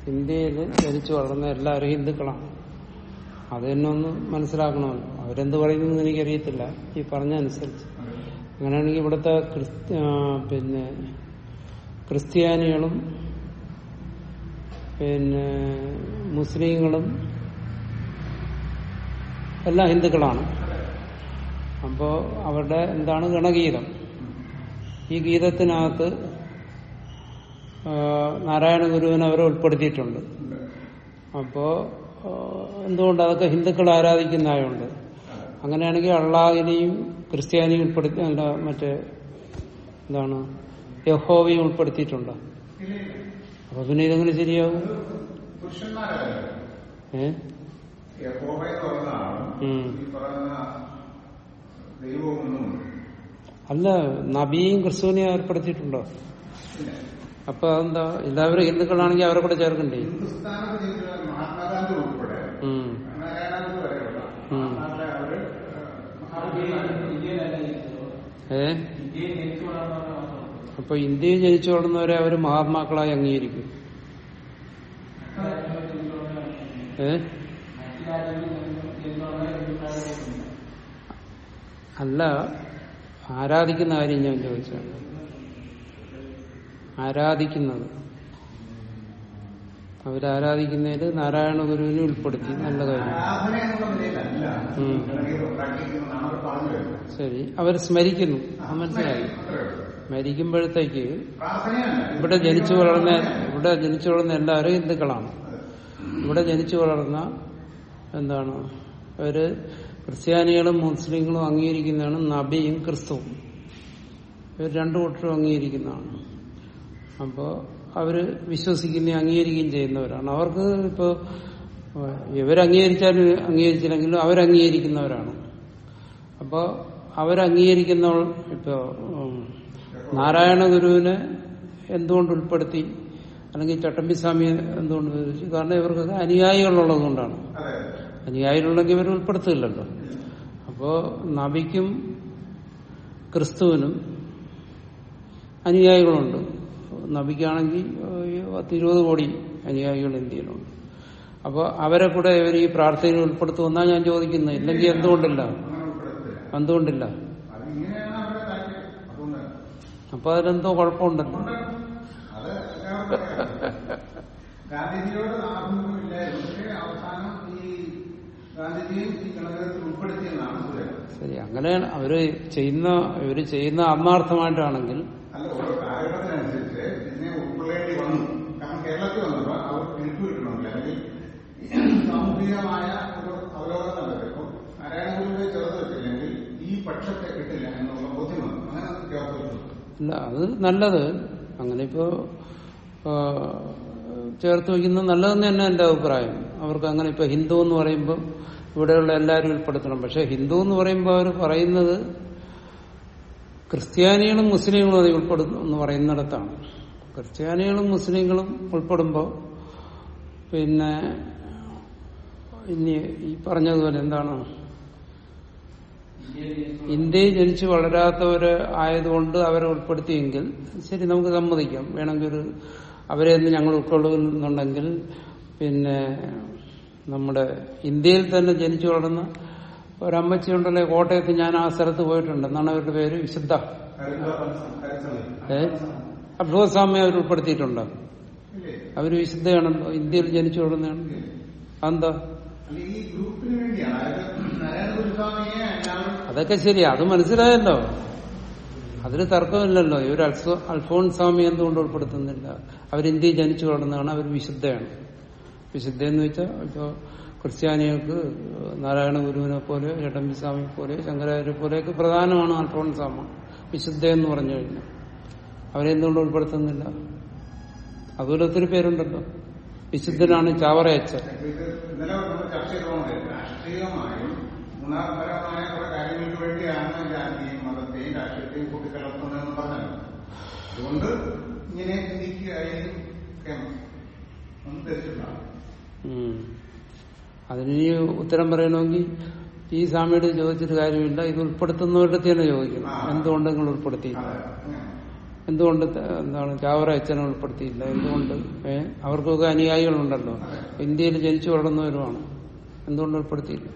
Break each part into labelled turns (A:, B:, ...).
A: ഇന്ത്യയിൽ ജനിച്ചു വളർന്ന എല്ലാവരും ഹിന്ദുക്കളാണ് അത് തന്നെ ഒന്ന് മനസ്സിലാക്കണമല്ലോ അവരെന്ത് പറയുന്നു എനിക്കറിയത്തില്ല ഈ പറഞ്ഞ അനുസരിച്ച് അങ്ങനെയാണെങ്കിൽ ഇവിടുത്തെ ക്രിസ്ത്യ ആ, പിന്നെ ക്രിസ്ത്യാനികളും പിന്നെ മുസ്ലിങ്ങളും എല്ലാം ഹിന്ദുക്കളാണ് അപ്പോ അവരുടെ എന്താണ് ഗണഗീതം ഈ ഗീതത്തിനകത്ത് ആ, നാരായണ ഗുരുവിനെ അവരെ ഉൾപ്പെടുത്തിയിട്ടുണ്ട് അപ്പോ ആ, എന്തുകൊണ്ട് അതൊക്കെ ഹിന്ദുക്കൾ ആരാധിക്കുന്നതായുണ്ട് അങ്ങനെയാണെങ്കിൽ അള്ളാഹിനെയും ക്രിസ്ത്യാനിയും ഉൾപ്പെടുത്തി അല്ല മറ്റേ എന്താണ് യഹോവയും ഉൾപ്പെടുത്തിയിട്ടുണ്ട് അപ്പൊ പിന്നെ ഇതെങ്ങനെ ശരിയാവും
B: പുരുഷന്മാരല്ല
A: ഏ
B: യഹോവ എന്ന് പറയുന്നതാണ്
A: ഉം.
B: ഈ പറയുന്ന ദൈവമൊന്നും
A: അല്ല നബിയും ക്രിസ്തുവിനെയും ഏർപ്പെടുത്തിയിട്ടുണ്ടോ
B: പിന്നെ
A: അപ്പൊ അതെന്താ എല്ലാവരും ഹിന്ദുക്കളാണെങ്കിൽ അവരെ കൂടെ ചേർക്കണ്ടേ
B: ഹിന്ദുസ്ഥാനത്ത് ജനിച്ച മഹാത്മാഗാന്ധി ഉൾപ്പെടെ
A: ഉം.
B: നാരായണഗുരു വരെയുള്ള
A: ഉം.
B: നാട്ടിലെ അവര് മഹാത്മാഗാന്ധി
A: ഏ അപ്പൊ ഇന്ത്യയിൽ ജനിച്ചു വളർന്നവരെ അവര് മഹാത്മാക്കളായി അംഗീകരിക്കും ഏ അല്ല ആരാധിക്കുന്ന കാര്യം ഞാൻ ചോദിച്ചാണ് ആരാധിക്കുന്നത് അവരാരാധിക്കുന്നതിൽ നാരായണ ഗുരുവിനെ ഉൾപ്പെടുത്തി നല്ല കാര്യം
B: ആരാധന എന്നുള്ള നിലയിലല്ല
A: ഉം.
B: പ്രാക്ടീസ് ചെയ്യുന്നതാണ് അവർ പറഞ്ഞു വരുന്നത്
A: ശരി അവർ സ്മരിക്കുന്നു അത് മനസ്സിലായി
B: അത്രേ ഉള്ളൂ.
A: മരിക്കുമ്പോഴത്തേക്ക്
B: പ്രാർത്ഥനയല്ല
A: ഇവിടെ ജനിച്ചു വളർന്ന ഇവിടെ ജനിച്ചു വളർന്ന എല്ലാവരും ഹിന്ദുക്കളാണ് ഇവിടെ ജനിച്ചു വളർന്ന എന്താണ് അവര് ക്രിസ്ത്യാനികളും മുസ്ലിങ്ങളും അംഗീകരിക്കുന്നതാണ് നബിയും ക്രിസ്തുവും ഇവർ രണ്ടു കൂട്ടരും അംഗീകരിക്കുന്നതാണ് അപ്പോ അവര് വിശ്വസിക്കുകയും അംഗീകരിക്കുകയും ചെയ്യുന്നവരാണ് അവർക്ക് ഇപ്പോ ഇവരംഗീകരിച്ചാലും അംഗീകരിച്ചില്ലെങ്കിലും അവരംഗീകരിക്കുന്നവരാണ് അപ്പോ അവരംഗീകരിക്കുന്ന ഇപ്പോ ഉം, നാരായണ ഗുരുവിനെ എന്തുകൊണ്ട് ഉൾപ്പെടുത്തി അല്ലെങ്കിൽ ചട്ടമ്പി സ്വാമിയെ എന്തുകൊണ്ട് വിവരിച്ചു കാരണം ഇവർക്കൊക്കെ അനുയായികളുള്ളത് കൊണ്ടാണ്
B: അതെ
A: അനുയായികളുണ്ടെങ്കിൽ ഇവർ ഉൾപ്പെടുത്തില്ലല്ലോ അപ്പോ നബിക്കും ക്രിസ്തുവിനും അനുയായികളുണ്ട് നബിക്കാണെങ്കിൽ ഏഹ്, പത്തിരുപത് കോടി അനുയായികൾ ഇന്ത്യയിലുണ്ട് അപ്പോൾ അവരെ കൂടെ ഇവർ ഈ പ്രാർത്ഥനയിൽ ഉൾപ്പെടുത്തുമെന്നാ ഞാൻ ചോദിക്കുന്നത് ഇല്ലെങ്കിൽ എന്തുകൊണ്ടില്ല
B: അങ്ങനെ ഉൾപ്പെടുത്തില്ല
A: എന്തുകൊണ്ടില്ല
B: അത് ഇങ്ങനെയാണ് അവരുടെ താല്പര്യം അതുകൊണ്ട്
A: അപ്പൊ അതിലെന്തോ കുഴപ്പമുണ്ടല്ലോ
B: അത് എല്ലാവർക്കും അറിയാം. ഗാന്ധിജിയോട് ആഭിമുഖ്യമില്ലായിരുന്നു പക്ഷേ അവസാനം ഈ ഗാന്ധിജിയും ഈ ഗണകത്തിൽ ഉൾപ്പെടുത്തിയെന്നാണ് സൂചന
A: ശരി അങ്ങനെയാണ് അവര് ചെയ്യുന്ന ഇവര് ചെയ്യുന്ന ആത്മാർത്ഥമായിട്ടാണെങ്കിൽ
B: അല്ല ഓരോ കാലഘട്ടത്തിനനുസരിച്ച് ഇതിനെ ഉൾക്കൊള്ളേണ്ടി വന്നു കാരണം കേരളത്തിൽ വന്നപ്പോൾ അവർ പിടിച്ചുവിട്ടിട്ടുണ്ട് അല്ലെങ്കിൽ സാമൂഹികമായ ഒരു അവലോകനം നടക്കും ഇപ്പം നാരായണഗുരുവിനെ ചേർത്ത് വെച്ചില്ലെങ്കിൽ ഈ പക്ഷത്തെ കിട്ടില്ല എന്നുള്ള ബോധ്യം വന്നു അങ്ങനെ ചേർത്ത് വെച്ചു
A: ഇല്ല അത് നല്ലത് അങ്ങനെ ഇപ്പോ ആ, ചേർത്ത് വയ്ക്കുന്നത് നല്ലതെന്ന് തന്നെ എന്റെ അഭിപ്രായം അവർക്ക് അങ്ങനെ ഇപ്പൊ ഹിന്ദു എന്ന് പറയുമ്പോൾ ഇവിടെയുള്ള എല്ലാവരും ഉൾപ്പെടുത്തണം പക്ഷെ ഹിന്ദു എന്ന് പറയുമ്പോൾ അവർ പറയുന്നത് ക്രിസ്ത്യാനികളും മുസ്ലിങ്ങളും അത് ഉൾപ്പെടുന്നു എന്ന് പറയുന്നിടത്താണ് ക്രിസ്ത്യാനികളും മുസ്ലിങ്ങളും ഉൾപ്പെടുമ്പോൾ പിന്നെ ഇനി ഈ പറഞ്ഞതുപോലെ എന്താണ് ഇന്ത്യയിൽ ജനിച്ചു വളരാത്തവര് ആയതുകൊണ്ട് അവരെ ഉൾപ്പെടുത്തിയെങ്കിൽ ശരി നമുക്ക് സമ്മതിക്കാം വേണമെങ്കിൽ ഒരു അവരെ ഒന്ന് ഞങ്ങൾ ഉൾക്കൊള്ളുന്നുണ്ടെങ്കിൽ പിന്നെ നമ്മുടെ ഇന്ത്യയിൽ തന്നെ ജനിച്ചു വളർന്ന ഒരമ്മച്ചി ഉണ്ടല്ലോ കോട്ടയത്ത് ഞാൻ ആ സ്ഥലത്ത് പോയിട്ടുണ്ട് എന്നാണ് അവരുടെ പേര് വിശുദ്ധ ഏ അഭ്യോസ്വാമി അവർ ഉൾപ്പെടുത്തിയിട്ടുണ്ടോ
B: ഇല്ലേ
A: അവര് വിശുദ്ധയാണല്ലോ ഇന്ത്യയിൽ ജനിച്ചു വളർന്നതാണ് അതെന്താ
B: അല്ല ഈ ഗ്രൂപ്പിന് വേണ്ടിയാണ് അതായത് നാരായണ ഗുരുസ്വാമിയെ എല്ലാവരും
A: അതൊക്കെ ശരിയാ അത് മനസ്സിലായല്ലോ അതിന് തർക്കമില്ലല്ലോ ഇവർ അൽസോ അൽഫോൺ സ്വാമി എന്തുകൊണ്ട് ഉൾപ്പെടുത്തുന്നില്ല അവർ ഇന്ത്യയിൽ ജനിച്ചു വളർന്നതാണ് അവർ വിശുദ്ധയാണ് വിശുദ്ധ എന്ന് വെച്ചാൽ ഇപ്പോ ക്രിസ്ത്യാനികൾക്ക് നാരായണ ഗുരുവിനെ പോലെ ചട്ടമ്പി സ്വാമി പോലെ ശങ്കരാചാര്യ പോലെയൊക്കെ പ്രധാനമാണ് അൽഫോൺ സ്വാമ വിശുദ്ധ എന്ന് പറഞ്ഞു കഴിഞ്ഞാൽ അവരെന്തുകൊണ്ട് ഉൾപ്പെടുത്തുന്നില്ല അതുപോലെ ഒത്തിരി പേരുണ്ടല്ലോ വിശുദ്ധനാണ് ചാവറയച്ചൻ
B: ഇത് ഇന്നലെ നമ്മൾ ചർച്ച ചെയ്തുകൊണ്ട് രാഷ്ട്രീയമായും ഗുണപരമായ കുറെ കാര്യങ്ങൾക്ക് വേണ്ടിയാണ് ജാതിയെയും മതത്തെയും രാഷ്ട്രീയത്തെയും കൂട്ടിക്കലർത്തുന്നതെന്ന് പറഞ്ഞത് അതുകൊണ്ട് ഇങ്ങനെ ചിന്തിക്കുകയായിരിക്കും കേരളം ഒന്നും ധരിച്ചിട്ടുണ്ടാവും
A: ഉം. അതിന് ഇനി ഉത്തരം പറയണമെങ്കിൽ ഈ സ്വാമിയോട് ചോദിച്ചിട്ട് കാര്യമില്ല ഇത് ഉൾപ്പെടുത്തുന്നവരുടെ തന്നെ ചോദിക്കണം
B: ആ.
A: എന്തുകൊണ്ട് നിങ്ങൾ ഉൾപ്പെടുത്തിയില്ല
B: അതെ അങ്ങനെ
A: എന്തുകൊണ്ട് ത- എന്താണ് ചാവറ അച്ഛനെ ഉൾപ്പെടുത്തിയില്ല എന്തുകൊണ്ട് ഏ അവർക്കൊക്കെ അനുയായികളുണ്ടല്ലോ ഇന്ത്യയിൽ ജനിച്ചു വളർന്നവരുമാണ് എന്തുകൊണ്ട് ഉൾപ്പെടുത്തിയില്ല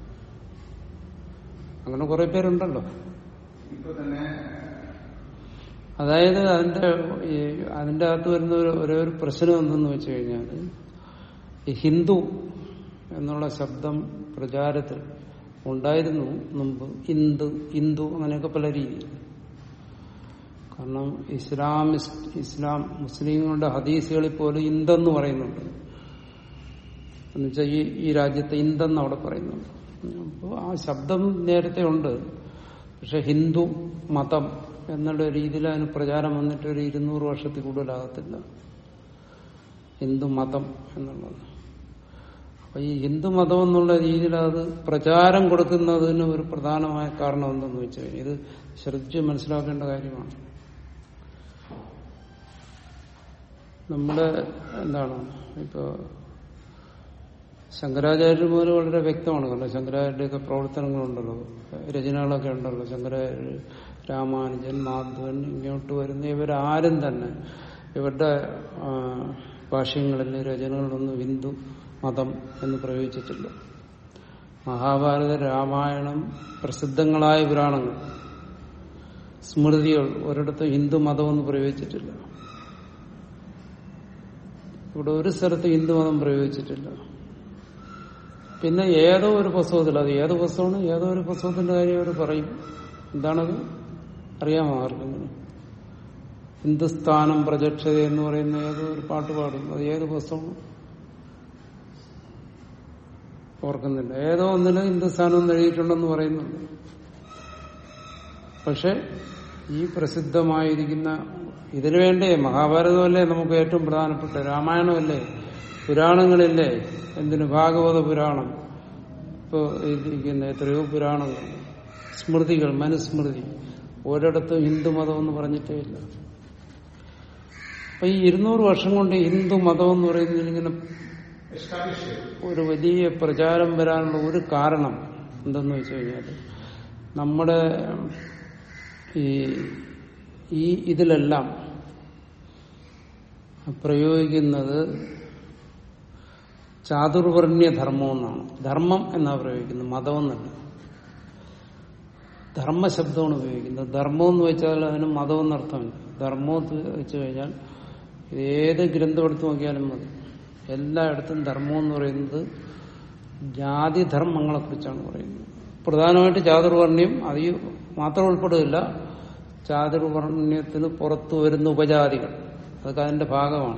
A: അങ്ങനെ കുറെ പേരുണ്ടല്ലോ
B: ഇപ്പൊ തന്നെ
A: അതായത് അതിന്റെ ഈ അതിന്റെ അകത്ത് വരുന്ന ഒരു ഒരേ ഒരു പ്രശ്നം എന്തെന്ന് വെച്ച് കഴിഞ്ഞാൽ ഈ ഹിന്ദു എന്നുള്ള ശബ്ദം പ്രചാരത്തിൽ ഉണ്ടായിരുന്നു മുമ്പ് ഹിന്ദു ഹിന്ദു അങ്ങനെയൊക്കെ പല രീതിയിൽ കാരണം ഇസ്ലാമിസ്റ്റ് ഇസ്ലാം മുസ്ലിങ്ങളുടെ ഹദീസുകളിൽ പോലും ഇന്തെന്ന് പറയുന്നുണ്ട് എന്നുവെച്ചാൽ ഈ ഈ രാജ്യത്തെ ഇന്തെന്ന് അവിടെ പറയുന്നുണ്ട് അപ്പോൾ ആ ശബ്ദം നേരത്തെ ഉണ്ട് പക്ഷെ ഹിന്ദു മതം എന്നുള്ള രീതിയിൽ അതിന് പ്രചാരം വന്നിട്ട് ഒരു ഇരുന്നൂറ് വർഷത്തിൽ കൂടുതലാകത്തില്ല ഹിന്ദു മതം എന്നുള്ളത് അപ്പൊ ഈ ഹിന്ദു മതം എന്നുള്ള രീതിയിൽ അത് പ്രചാരം കൊടുക്കുന്നതിന് ഒരു പ്രധാനമായ കാരണം എന്തെന്ന് വെച്ച് കഴിഞ്ഞാൽ ഇത് ശ്രദ്ധിച്ച് മനസ്സിലാക്കേണ്ട കാര്യമാണ് നമ്മുടെ എന്താണ് ഇപ്പോ ശങ്കരാചാര്യ മുതൽ വളരെ വ്യക്തമാണ് കാരണം ശങ്കരാചാര്യയുടെയൊക്കെ പ്രവർത്തനങ്ങളുണ്ടല്ലോ രചനകളൊക്കെ ഉണ്ടല്ലോ ശങ്കരാചാര്യ രാമാനുജൻ മാധവൻ ഇങ്ങോട്ട് വരുന്ന ഇവരാരും തന്നെ ഇവരുടെ ആ, ഭാഷ്യങ്ങളിൽ രചനകളിലൊന്നും ഹിന്ദു മതം എന്ന് പ്രയോഗിച്ചിട്ടില്ല മഹാഭാരത രാമായണം പ്രസിദ്ധങ്ങളായ പുരാണങ്ങൾ സ്മൃതികൾ ഒരിടത്തും ഹിന്ദു മതമെന്ന് പ്രയോഗിച്ചിട്ടില്ല ഇവിടെ ഒരു സ്ഥലത്ത് ഹിന്ദുമതം പ്രയോഗിച്ചിട്ടില്ല പിന്നെ ഏതോ ഒരു പുസ്തകത്തിൽ അത് ഏത് പുസ്തകമാണ് ഏതോ ഒരു പുസ്തകത്തിന്റെ കാര്യം അവർ പറയും എന്താണത് അറിയാമോ ആർക്കെങ്കിലും ഹിന്ദുസ്ഥാനം പ്രജക്ഷത എന്ന് പറയുന്ന ഏതോ ഒരു പാട്ട് പാടും അത് ഏത് പുസ്തകം ഓർക്കുന്നില്ല ഏതോ ഒന്നിന് ഹിന്ദുസ്ഥാനം എന്ന് എഴുതിയിട്ടുണ്ടെന്ന് പറയുന്നുണ്ട് പക്ഷെ ഈ പ്രസിദ്ധമായിരിക്കുന്ന ഇതിനു വേണ്ടേ മഹാഭാരതമല്ലേ നമുക്ക് ഏറ്റവും പ്രധാനപ്പെട്ട രാമായണമല്ലേ പുരാണങ്ങളില്ലേ എന്തിന് ഭാഗവത പുരാണം ഇപ്പോ ഇരിക്കുന്ന എത്രയോ പുരാണങ്ങൾ സ്മൃതികൾ മനുസ്മൃതി ഒരിടത്തും ഹിന്ദുമതം എന്ന് പറഞ്ഞിട്ടേ ഇല്ല അപ്പൊ ഈ ഇരുന്നൂറ് വർഷം കൊണ്ട് ഹിന്ദു മതം എന്ന് പറയുന്നതിൽ ഇങ്ങനെ
B: എസ്റ്റാബ്ലിഷ് ചെയ്തു
A: ഒരു വലിയ പ്രചാരം വരാനുള്ള ഒരു കാരണം എന്തെന്ന് വെച്ച് കഴിഞ്ഞാൽ നമ്മുടെ ഈ ഈ ഇതിലെല്ലാം പ്രയോഗിക്കുന്നത് ചാതുർവർണ്ണ്യ ധർമ്മം എന്നാണ് ധർമ്മം എന്നാ പ്രയോഗിക്കുന്നത് മതം എന്നല്ല ധർമ്മശബ്ദമാണ് ഉപയോഗിക്കുന്നത് ധർമ്മം എന്ന് വെച്ചാൽ അതിന് മതം എന്നർത്ഥമില്ല ധർമ്മം എന്ന് വെച്ച് കഴിഞ്ഞാൽ ഏത് ഗ്രന്ഥം എടുത്തു നോക്കിയാലും മതി എല്ലായിടത്തും ധർമ്മം എന്ന് പറയുന്നത് ജാതിധർമ്മങ്ങളെ കുറിച്ചാണ് പറയുന്നത് പ്രധാനമായിട്ട് ചാതുർവർണ്ണ്യം അത് ഈ മാത്രം ഉൾപ്പെടുകയില്ല ചാതുർവർണ്ണ്യത്തിന് പുറത്തു വരുന്ന ഉപജാതികൾ അതൊക്കെ അതിന്റെ ഭാഗമാണ്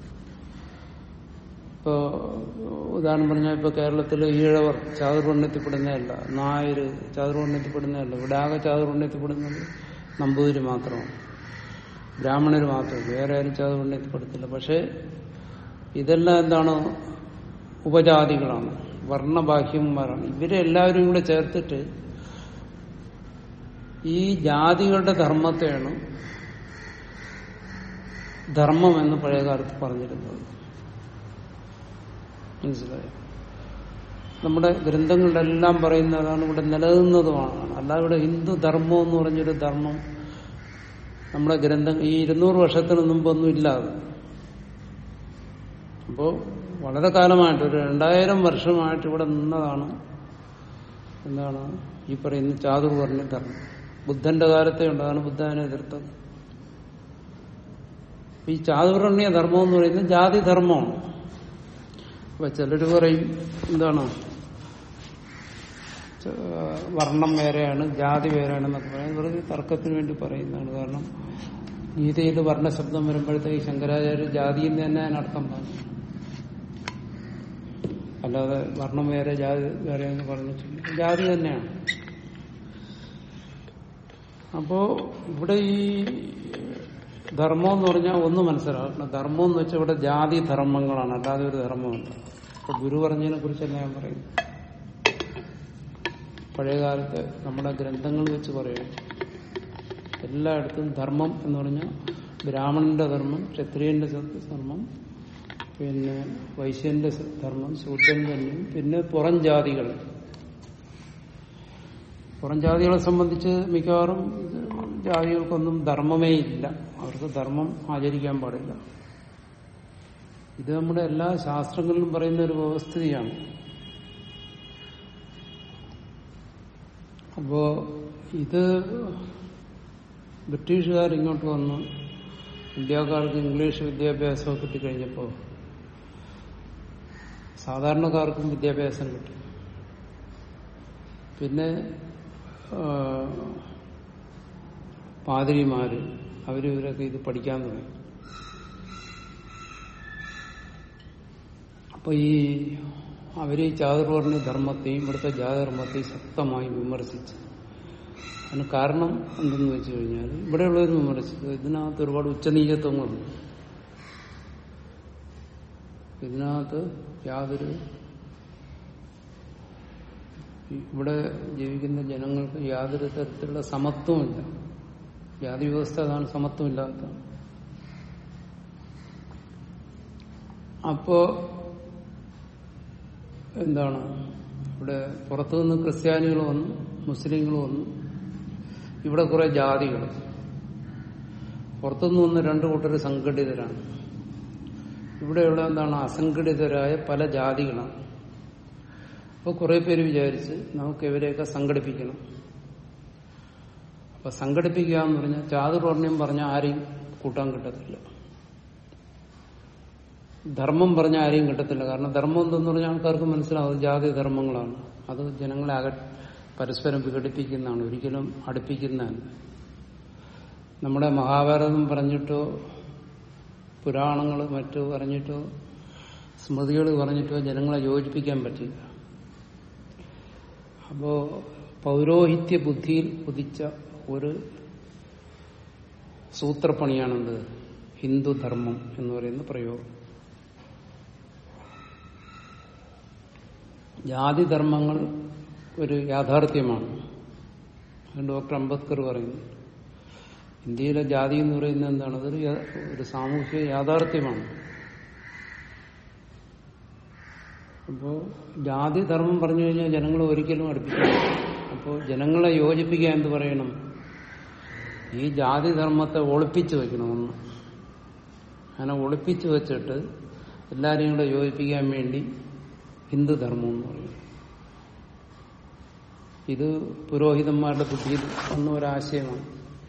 A: ഇപ്പോ ഉദാഹരണം പറഞ്ഞാൽ ഇപ്പൊ കേരളത്തിൽ ഈഴവർ ചാതുർവർണ്ണയത്തിൽപ്പെടുന്നതല്ല നായര് ചാതുർവർണ്ണയത്തിൽപ്പെടുന്നതല്ല ഇവിടെ ആകെ ചാതുർവർണ്ണയത്തിൽപ്പെടുന്നത് നമ്പൂതിരി മാത്രമാണ് ബ്രാഹ്മണർ മാത്രം വേറെ ആരും ചാതുർവർണ്ണയത്തിൽപ്പെടുത്തില്ല പക്ഷേ ഇതെല്ലാം എന്താണ് ഉപജാതികളാണ് വർണ്ണബാഹ്യന്മാരാണ് ഇവരെല്ലാവരും കൂടെ ചേർത്തിട്ട് ഈ ജാതികളുടെ ധർമ്മത്തെയാണ് ധർമ്മം എന്ന് പഴയകാലത്ത് പറഞ്ഞിരുന്നത് മനസ്സിലായോ നമ്മുടെ ഗ്രന്ഥങ്ങളിലെല്ലാം പറയുന്നതാണ് ഇവിടെ നിലനിന്നതുമാണ് അല്ലാതെ ഇവിടെ ഹിന്ദു ധർമ്മം എന്ന് പറഞ്ഞൊരു ധർമ്മം നമ്മുടെ ഗ്രന്ഥം ഈ ഇരുന്നൂറ് വർഷത്തിന് മുമ്പൊന്നും ഇല്ലാതെ അപ്പോ വളരെ കാലമായിട്ട് ഒരു രണ്ടായിരം വർഷമായിട്ട് ഇവിടെ നിന്നതാണ് എന്താണ് ഈ പറയുന്ന ചാതുർവർണ്ണ ധർമ്മം ബുദ്ധന്റെ കാലത്തെ ഉണ്ട് അതാണ് ബുദ്ധനെ എതിർത്തത് ഈ ചാതുർവർണ്ണയ ധർമ്മം എന്ന് പറയുന്നത് ജാതി ധർമ്മമാണ് അപ്പൊ ചിലര് പറയും എന്താണ് ച- വർണ്ണം വേറെയാണ് ജാതി വേറെയാണെന്നൊക്കെ പറയാം വെറുതെ തർക്കത്തിന് വേണ്ടി പറയുന്നതാണ് കാരണം ഗീതയിൽ വർണ്ണശബ്ദം വരുമ്പോഴത്തേക്ക് ശങ്കരാചാര്യ ജാതി എന്ന് തന്നെ അതിനർത്ഥം പറഞ്ഞു അല്ലാതെ വർണ്ണം വേറെ ജാതി വേറെ എന്ന് പറഞ്ഞിട്ടില്ല ജാതി തന്നെയാണ് അപ്പോ ഇവിടെ ഈ ധർമ്മം എന്ന് പറഞ്ഞാൽ ഒന്ന് മനസ്സിലാക്കണം ധർമ്മം എന്ന് വെച്ചാൽ ഇവിടെ ജാതി ധർമ്മങ്ങളാണ് അല്ലാതെ ഒരു ധർമ്മമല്ല അപ്പൊ ഗുരു പറഞ്ഞതിനെ കുറിച്ചല്ല ഞാൻ പറയുന്നു പഴയകാലത്ത് നമ്മുടെ ഗ്രന്ഥങ്ങൾ വെച്ച് പറയും എല്ലായിടത്തും ധർമ്മം എന്ന് പറഞ്ഞാൽ ബ്രാഹ്മണന്റെ ധർമ്മം ക്ഷത്രിയന്റെ ധർമ്മം പിന്നെ വൈശ്യന്റെ ധർമ്മം ശൂദ്രന്റെ ധർമ്മം പിന്നെ പുറം ജാതികൾ പുറം ജാതികളെ സംബന്ധിച്ച് മിക്കവാറും ജാതികൾക്കൊന്നും ധർമ്മമേ ഇല്ല അവർക്ക് ധർമ്മം ആചരിക്കാൻ പാടില്ല ഇത് നമ്മുടെ എല്ലാ ശാസ്ത്രങ്ങളിലും പറയുന്ന ഒരു വ്യവസ്ഥിതിയാണ് അപ്പോ ഇത് ബ്രിട്ടീഷുകാർ ഇങ്ങോട്ട് വന്ന് ഇന്ത്യക്കാർക്ക് ഇംഗ്ലീഷ് വിദ്യാഭ്യാസം കിട്ടിക്കഴിഞ്ഞപ്പോൾ സാധാരണക്കാർക്കും വിദ്യാഭ്യാസം കിട്ടി പിന്നെ ആ, പാതിരിമാര് അവരിവരൊക്കെ ഇത് പഠിക്കാൻ തുടങ്ങി അപ്പൊ ഈ അവര് ഈ ചാതുർവർണ്ണ ധർമ്മത്തെയും ഇവിടുത്തെ ജാതധർമ്മത്തെയും ശക്തമായി വിമർശിച്ചു അതിന് കാരണം എന്തെന്ന് വെച്ച് കഴിഞ്ഞാൽ ഇവിടെയുള്ളവർ വിമർശിച്ചത് ഇതിനകത്ത് ഒരുപാട് ഉച്ചനീചത്വങ്ങളുണ്ട് ഇതിനകത്ത് യാതൊരു ഇവിടെ ജീവിക്കുന്ന ജനങ്ങൾക്ക് യാതൊരു തരത്തിലുള്ള സമത്വമില്ല ജാതി വ്യവസ്ഥ അതാണ് സമത്വമില്ലാത്ത അപ്പോ എന്താണ് ഇവിടെ പുറത്തുനിന്ന് ക്രിസ്ത്യാനികൾ വന്നു മുസ്ലിങ്ങൾ വന്നു ഇവിടെ കുറെ ജാതികൾ പുറത്തുനിന്ന് വന്ന് രണ്ടു കൂട്ടർ സംഘടിതരാണ് ഇവിടെയുള്ള എന്താണ് അസംഘടിതരായ പല ജാതികളാണ് അപ്പോൾ കുറെ പേര് വിചാരിച്ച് നമുക്ക് ഇവരെയൊക്കെ സംഘടിപ്പിക്കണം അപ്പൊ സംഘടിപ്പിക്കുക എന്ന് പറഞ്ഞാൽ ചാതുർവർണ്ണ്യം പറഞ്ഞാൽ ആരെയും കൂട്ടാൻ കിട്ടത്തില്ല ധർമ്മം പറഞ്ഞ ആരെയും കിട്ടത്തില്ല കാരണം ധർമ്മം എന്തെന്ന് പറഞ്ഞാൽ ആൾക്കാർക്ക് മനസ്സിലാവും അത് ജാതി ധർമ്മങ്ങളാണ് അത് ജനങ്ങളെ അക പരസ്പരം വിഘടിപ്പിക്കുന്നതാണ് ഒരിക്കലും അടുപ്പിക്കുന്നതല്ല നമ്മുടെ മഹാഭാരതം പറഞ്ഞിട്ടോ പുരാണങ്ങൾ മറ്റു പറഞ്ഞിട്ടോ സ്മൃതികൾ പറഞ്ഞിട്ടോ ജനങ്ങളെ യോജിപ്പിക്കാൻ പറ്റില്ല അപ്പോ പൗരോഹിത്യ ബുദ്ധിയിൽ ഉദിച്ച ഒരു സൂത്രപ്പണിയാണെന്ത് ഹിന്ദുധർമ്മം എന്ന് പറയുന്ന പ്രയോഗം ജാതിധർമ്മങ്ങൾ ഒരു യാഥാർത്ഥ്യമാണ് അത് ഡോക്ടർ അംബേദ്കർ പറയുന്നു ഇന്ത്യയിലെ ജാതി എന്ന് പറയുന്നത് എന്താണ് അതൊരു യ- ഒരു സാമൂഹ്യ യാഥാർത്ഥ്യമാണ് അപ്പോ ജാതി ധർമ്മം പറഞ്ഞു കഴിഞ്ഞാൽ ജനങ്ങളെ ഒരിക്കലും അടുപ്പിക്കില്ല അപ്പോൾ ജനങ്ങളെ യോജിപ്പിക്കാൻ എന്ത് പറയണം ഈ ജാതി ധർമ്മത്തെ ഒളിപ്പിച്ചു വെക്കണമെന്ന് അങ്ങനെ ഒളിപ്പിച്ചു വെച്ചിട്ട് എല്ലാവരെയും കൂടെ യോജിപ്പിക്കാൻ വേണ്ടി ഹിന്ദുധർമ്മം എന്ന് പറയും ഇത് പുരോഹിതന്മാരുടെ ബുദ്ധിയിൽ വന്ന ഒരാശയമാണ്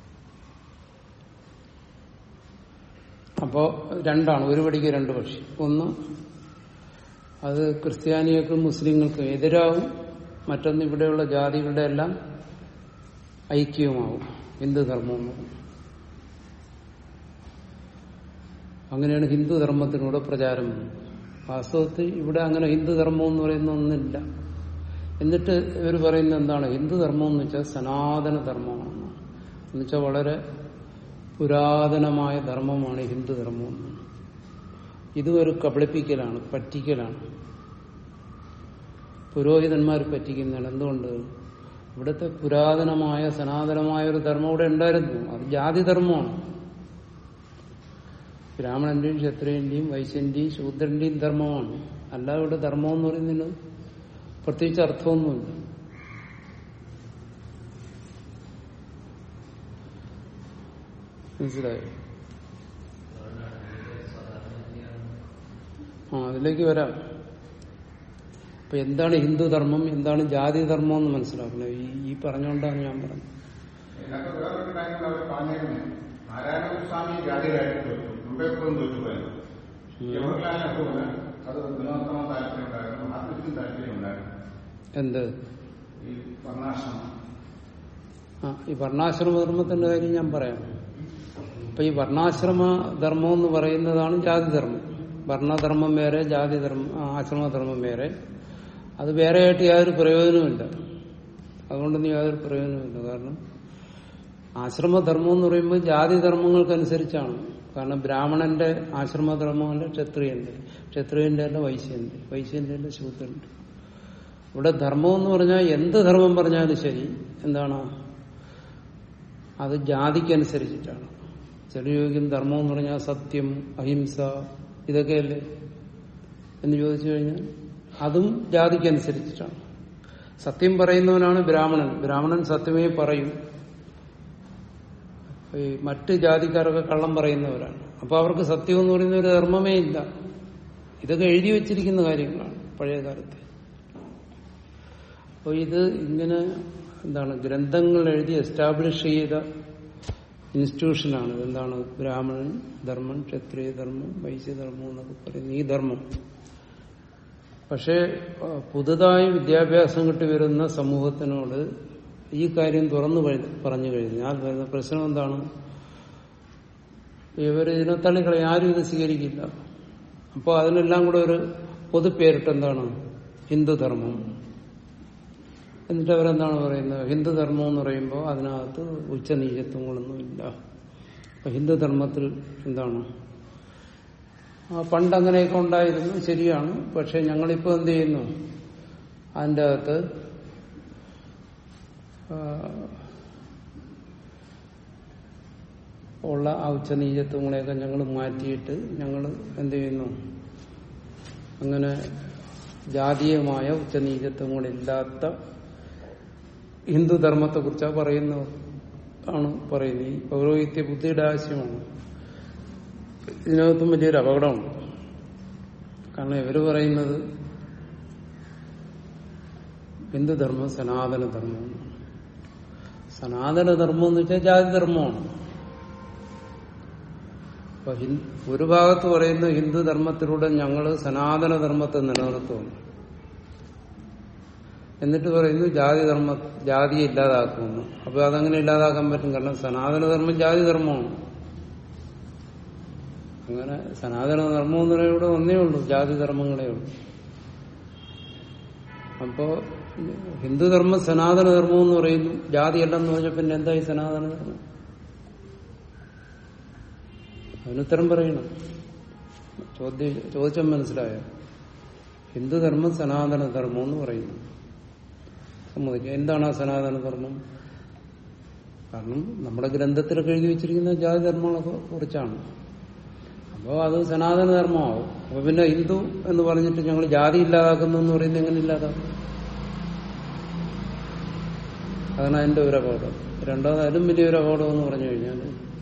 A: അപ്പോ രണ്ടാണ് ഒരു പടിക്ക് രണ്ട് പക്ഷി ഒന്ന് അത് ക്രിസ്ത്യാനികൾക്കും മുസ്ലിങ്ങൾക്കും എതിരാവും മറ്റൊന്ന് ഇവിടെയുള്ള ജാതികളുടെ എല്ലാം ഐക്യവുമാവും ഹിന്ദുധർമ്മം എന്ന് പറയും. അങ്ങനെയാണ് ഹിന്ദുധർമ്മത്തിനൂടെ പ്രചാരം വന്നത്. വാസ്തവത്തിൽ ഇവിടെ അങ്ങനെ ഹിന്ദുധർമ്മം എന്ന് പറയുന്ന ഒന്നില്ല എന്നിട്ട് ഇവർ പറയുന്നത് എന്താണ് ഹിന്ദുധർമ്മം എന്ന് വെച്ചാൽ സനാതന ധർമ്മമാണ് എന്നുവെച്ചാൽ വളരെ പുരാതനമായ ധർമ്മമാണ് ഹിന്ദുധർമ്മം എന്ന്. ഇത് ഒരു കബളിപ്പിക്കലാണ് പറ്റിക്കലാണ് പുരോഹിതന്മാർ പറ്റിക്കുന്നതാണ് എന്തുകൊണ്ട് ഇവിടുത്തെ പുരാതനമായ സനാതനമായ ഒരു ധർമ്മം ഇവിടെ ഉണ്ടായിരുന്നു അത് ജാതി ധർമ്മമാണ് ബ്രാഹ്മണന്റെയും ക്ഷത്രിയന്റെയും വൈശ്യന്റെയും ശൂദ്രന്റെയും ധർമ്മമാണ് അല്ലാതെ ഇവിടെ ധർമ്മം എന്ന് പറയുന്നതിന് പ്രത്യേകിച്ച് അർത്ഥമൊന്നുമില്ല മനസ്സിലായോ ആ അതിലേക്ക് വരാം അപ്പൊ എന്താണ് ഹിന്ദുധർമ്മം എന്താണ് ജാതി ധർമ്മം എന്ന് മനസ്സിലാക്കണം ഈ ഈ പറഞ്ഞുകൊണ്ടാണ് ഞാൻ പറഞ്ഞത്
B: ഇതിനകത്ത് വേറൊരു കാര്യങ്ങൾ അവർ പറഞ്ഞിരുന്നു നാരായണസ്വാമി ജാതിയിലായിട്ട് തോറ്റു അംബേദ്കറും തോറ്റുപോയത് ജവഹർലാൽ നെഹ്റുവിന് അത് നിലനിർത്തണം താല്പര്യം ഉണ്ടായിരുന്നു മഹാത്മജിക്കും താല്പര്യം ഉണ്ടായിരുന്നു
A: എന്ത്
B: ഈ വർണ്ണാശ്രമം
A: ആ ഈ വർണ്ണാശ്രമ ധർമ്മത്തിന്റെ കാര്യം ഞാൻ പറയാം അപ്പൊ ഈ വർണ്ണാശ്രമ ധർമ്മം എന്ന് പറയുന്നതാണ് ജാതിധർമ്മം വർണ്ണധർമ്മം വേറെ ജാതിധർമ്മം ആ, ആശ്രമധർമ്മം വേറെ അത് വേറെയായിട്ട് യാതൊരു പ്രയോജനവുമില്ല അതുകൊണ്ടൊന്നും യാതൊരു പ്രയോജനവുമില്ല കാരണം ആശ്രമധർമ്മം എന്ന് പറയുമ്പോൾ ജാതിധർമ്മങ്ങൾക്കനുസരിച്ചാണ് കാരണം ബ്രാഹ്മണന്റെ ആശ്രമധർമ്മമല്ല ക്ഷത്രിയന്റെ ക്ഷത്രിയന്റെ അല്ല വൈശ്യന്റെ വൈശ്യന്റെ അല്ല ശൂദ്രന്റെ ഇവിടെ ധർമ്മം എന്ന് പറഞ്ഞാൽ എന്ത് ധർമ്മം പറഞ്ഞാലും ശരി എന്താണ് അത് ജാതിക്കനുസരിച്ചിട്ടാണ് ചെറിയ ധർമ്മം എന്ന് പറഞ്ഞാൽ സത്യം അഹിംസ ഇതൊക്കെയല്ലേ എന്ന് ചോദിച്ചു കഴിഞ്ഞാൽ അതും ജാതിക്കനുസരിച്ചിട്ടാണ് സത്യം പറയുന്നവനാണ് ബ്രാഹ്മണൻ ബ്രാഹ്മണൻ സത്യമേ പറയും ഈ മറ്റ് ജാതിക്കാരൊക്കെ കള്ളം പറയുന്നവരാണ് അപ്പൊ അവർക്ക് സത്യം എന്ന് പറയുന്ന ഒരു ധർമ്മമേ ഇല്ല ഇതൊക്കെ എഴുതി വെച്ചിരിക്കുന്ന കാര്യങ്ങളാണ് പഴയ കാലത്ത് അപ്പോൾ ഇത് ഇങ്ങനെ എന്താണ് ഗ്രന്ഥങ്ങൾ എഴുതി എസ്റ്റാബ്ലിഷ് ചെയ്ത ഇൻസ്റ്റിറ്റ്യൂഷനാണ് എന്താണ് ബ്രാഹ്മണൻ ധർമ്മം ക്ഷത്രിയ ധർമ്മം വൈശ്യധർമ്മം എന്നൊക്കെ പറയുന്നത് ഈ ധർമ്മം പക്ഷേ ആ, പുതുതായി വിദ്യാഭ്യാസം കിട്ടി വരുന്ന സമൂഹത്തിനോട് ഈ കാര്യം തുറന്നു കഴി- പറഞ്ഞു കഴിഞ്ഞാൽ വരുന്ന പ്രശ്നം എന്താണ് ഇവർ ഇതിനെ തള്ളിക്കളയും ആരും ഇത് സ്വീകരിക്കില്ല അപ്പോൾ അതിനെല്ലാം കൂടെ ഒരു പൊതുപ്പേരിട്ട് എന്താണ് ഹിന്ദുധർമ്മം എന്നിട്ട് അവരെന്താണ് പറയുന്നത് ഹിന്ദുധർമ്മം എന്ന് പറയുമ്പോൾ അതിനകത്ത് ഉച്ചനീചത്വങ്ങളൊന്നുമില്ല അപ്പൊ ഹിന്ദുധർമ്മത്തിൽ എന്താണ് ആ പണ്ട് അങ്ങനെയൊക്കെ ഉണ്ടായിരുന്നു ശരിയാണ് പക്ഷെ ഞങ്ങളിപ്പോൾ എന്ത് ചെയ്യുന്നു അതിൻ്റെ അകത്ത് ആ, ഉള്ള ആ ഉച്ചനീചത്വങ്ങളെയൊക്കെ ഞങ്ങൾ മാറ്റിയിട്ട് ഞങ്ങൾ എന്ത് ചെയ്യുന്നു അങ്ങനെ ജാതീയമായ ഉച്ചനീചത്വങ്ങളില്ലാത്ത ഹിന്ദുധർമ്മത്തെ കുറിച്ചാണ് പറയുന്നത് ആണ് പറയുന്നത് ഈ പൗരോഹിത്യ ബുദ്ധിയുടെ ആശയമാണ് ഇതിനകത്തും വലിയൊരു അപകടമുണ്ട് കാരണം ഇവര് പറയുന്നത് ഹിന്ദുധർമ്മം സനാതനധർമ്മം സനാതനധർമ്മം എന്ന് വെച്ചാൽ ജാതിധർമ്മമാണ് അപ്പൊ ഹിന്ദു ഒരു ഭാഗത്ത് പറയുന്ന ഹിന്ദുധർമ്മത്തിലൂടെ ഞങ്ങൾ സനാതനധർമ്മത്തെ നിലനിർത്തുന്നു എന്നിട്ട് പറയുന്നു ജാതി ധർമ്മ ജാതിയെ ഇല്ലാതാക്കുന്നു അപ്പൊ അതങ്ങനെ ഇല്ലാതാക്കാൻ പറ്റും കാരണം സനാതനധർമ്മം ജാതി ധർമ്മമാണ് അങ്ങനെ സനാതന ധർമ്മം എന്ന് പറയുന്നത് ഇവിടെ ഒന്നേ ഉള്ളൂ ജാതി ധർമ്മങ്ങളേ ഉള്ളൂ അപ്പോ ഹിന്ദുധർമ്മം സനാതന ധർമ്മം എന്ന് പറയുന്നു ജാതിയല്ലെന്ന് പറഞ്ഞ പിന്നെ എന്തായി സനാതന ധർമ്മം അതിനുത്തരം പറയണം ചോദ്യ ചോദിച്ചാൽ മനസ്സിലായോ ഹിന്ദുധർമ്മം സനാതന ധർമ്മം എന്ന് പറയുന്നു സമ്മതിക്കുക എന്താണ് ആ സനാതന ധർമ്മം കാരണം നമ്മുടെ ഗ്രന്ഥത്തിലൊക്കെ എഴുതി വെച്ചിരിക്കുന്ന ജാതി ധർമ്മങ്ങളെ കുറിച്ചാണ് അപ്പോൾ അത് സനാതന ധർമ്മമാവും അപ്പൊ പിന്നെ ഹിന്ദു എന്ന് പറഞ്ഞിട്ട് ഞങ്ങൾ ജാതി ഇല്ലാതാക്കുന്നു എന്ന് പറയുന്നത് എങ്ങനെ ഇല്ലാതാക്കും അതാണ് അതിന്റെ ഒരു അപകടം രണ്ടാമത് അതിലും വലിയൊരു അപകടം എന്ന് പറഞ്ഞു കഴിഞ്ഞാൽ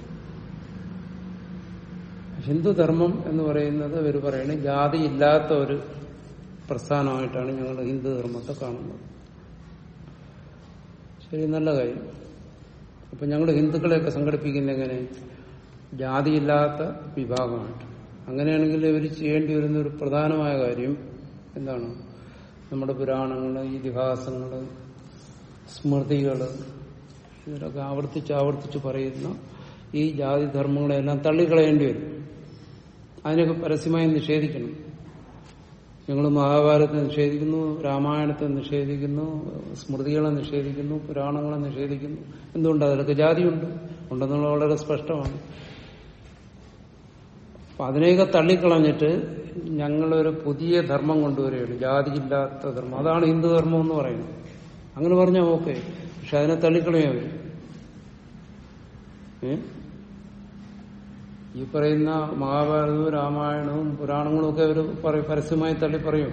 A: ഹിന്ദുധർമ്മം എന്ന് പറയുന്നത് ഇവർ പറയണ ജാതി ഇല്ലാത്ത ഒരു പ്രസ്ഥാനമായിട്ടാണ് ഞങ്ങൾ ഹിന്ദുധർമ്മത്തെ കാണുന്നത് ശരി നല്ല കാര്യം അപ്പൊ ഞങ്ങൾ ഹിന്ദുക്കളെയൊക്കെ സംഘടിപ്പിക്കുന്ന എങ്ങനെ ജാതിയില്ലാത്ത വിഭാഗമായിട്ട് അങ്ങനെയാണെങ്കിൽ ഇവർ ചെയ്യേണ്ടി വരുന്ന ഒരു പ്രധാനമായ കാര്യം എന്താണ് നമ്മുടെ പുരാണങ്ങള് ഇതിഹാസങ്ങള് സ്മൃതികള് ഇതിലൊക്കെ ആവർത്തിച്ച് ആവർത്തിച്ച് പറയുന്ന ഈ ജാതി ധർമ്മങ്ങളെല്ലാം തള്ളിക്കളയേണ്ടി വരും അതിനൊക്കെ പരസ്യമായി നിഷേധിക്കണം ഞങ്ങൾ മഹാഭാരതത്തെ നിഷേധിക്കുന്നു രാമായണത്തെ നിഷേധിക്കുന്നു സ്മൃതികളെ നിഷേധിക്കുന്നു പുരാണങ്ങളെ നിഷേധിക്കുന്നു എന്തുകൊണ്ട് അതിലൊക്കെ ജാതിയുണ്ട് ഉണ്ടെന്നുള്ള വളരെ സ്പഷ്ടമാണ് അപ്പൊ അതിനെയൊക്കെ തള്ളിക്കളഞ്ഞിട്ട് ഞങ്ങളൊരു പുതിയ ധർമ്മം കൊണ്ടുവരികയാണ് ജാതിയില്ലാത്ത ധർമ്മം അതാണ് ഹിന്ദു ധർമ്മം എന്ന് പറയുന്നത് അങ്ങനെ പറഞ്ഞാൽ ഓക്കെ പക്ഷെ അതിനെ തള്ളിക്കളയാ വരും ഏ ഈ പറയുന്ന മഹാഭാരതവും രാമായണവും പുരാണങ്ങളും ഒക്കെ അവർ പരസ്യമായി തള്ളി പറയും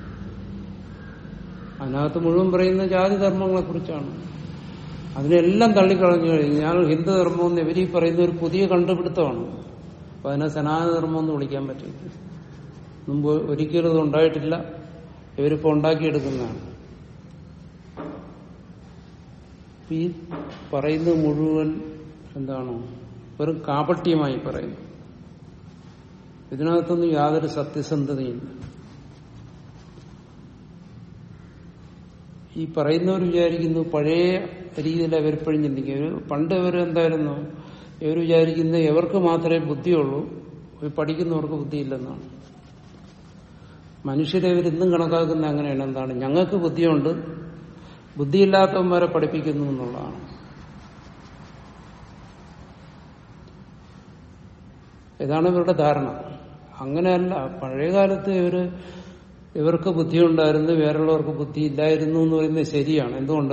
A: അതിനകത്ത് മുഴുവൻ പറയുന്ന ജാതി ധർമ്മങ്ങളെ കുറിച്ചാണ് അതിനെല്ലാം തള്ളിക്കളഞ്ഞു കഴിഞ്ഞാൽ ഹിന്ദു ധർമ്മം എന്ന് ഇവരീ പറയുന്ന ഒരു പുതിയ കണ്ടുപിടുത്തമാണ് അപ്പൊ അതിനെ സനാതനധർമ്മം എന്ന് വിളിക്കാൻ പറ്റില്ല മുമ്പ് ഒരിക്കലും ഇത് ഉണ്ടായിട്ടില്ല ഇവരിപ്പോ ഉണ്ടാക്കിയെടുക്കുന്നതാണ് ഈ പറയുന്നത് മുഴുവൻ എന്താണ് വെറും കാപട്യമായി പറയുന്നു ഇതിനകത്തൊന്നും യാതൊരു സത്യസന്ധതയില്ല ഈ പറയുന്നവർ വിചാരിക്കുന്നു പഴയ രീതിയിൽ അവരിപ്പോഴും ചിന്തിക്കും ഇവര് പണ്ട് ഇവർ എന്തായിരുന്നു ഇവർ വിചാരിക്കുന്ന ഇവർക്ക് മാത്രമേ ബുദ്ധിയുള്ളൂ ഈ പഠിക്കുന്നവർക്ക് ബുദ്ധിയില്ലെന്നാണ് മനുഷ്യരെ ഇവരിന്നും കണക്കാക്കുന്ന അങ്ങനെയാണ് എന്താണ് ഞങ്ങൾക്ക് ബുദ്ധിയുണ്ട് ബുദ്ധിയില്ലാത്തവന്മാരെ പഠിപ്പിക്കുന്നു എന്നുള്ളതാണ് ഇതാണ് ഇവരുടെ ധാരണ അങ്ങനെയല്ല പഴയകാലത്ത് ഇവര് ഇവർക്ക് ബുദ്ധിയുണ്ടായിരുന്നു വേറുള്ളവർക്ക് ബുദ്ധി ഇല്ലായിരുന്നു എന്ന് പറയുന്നത് ശരിയാണ് എന്തുകൊണ്ട്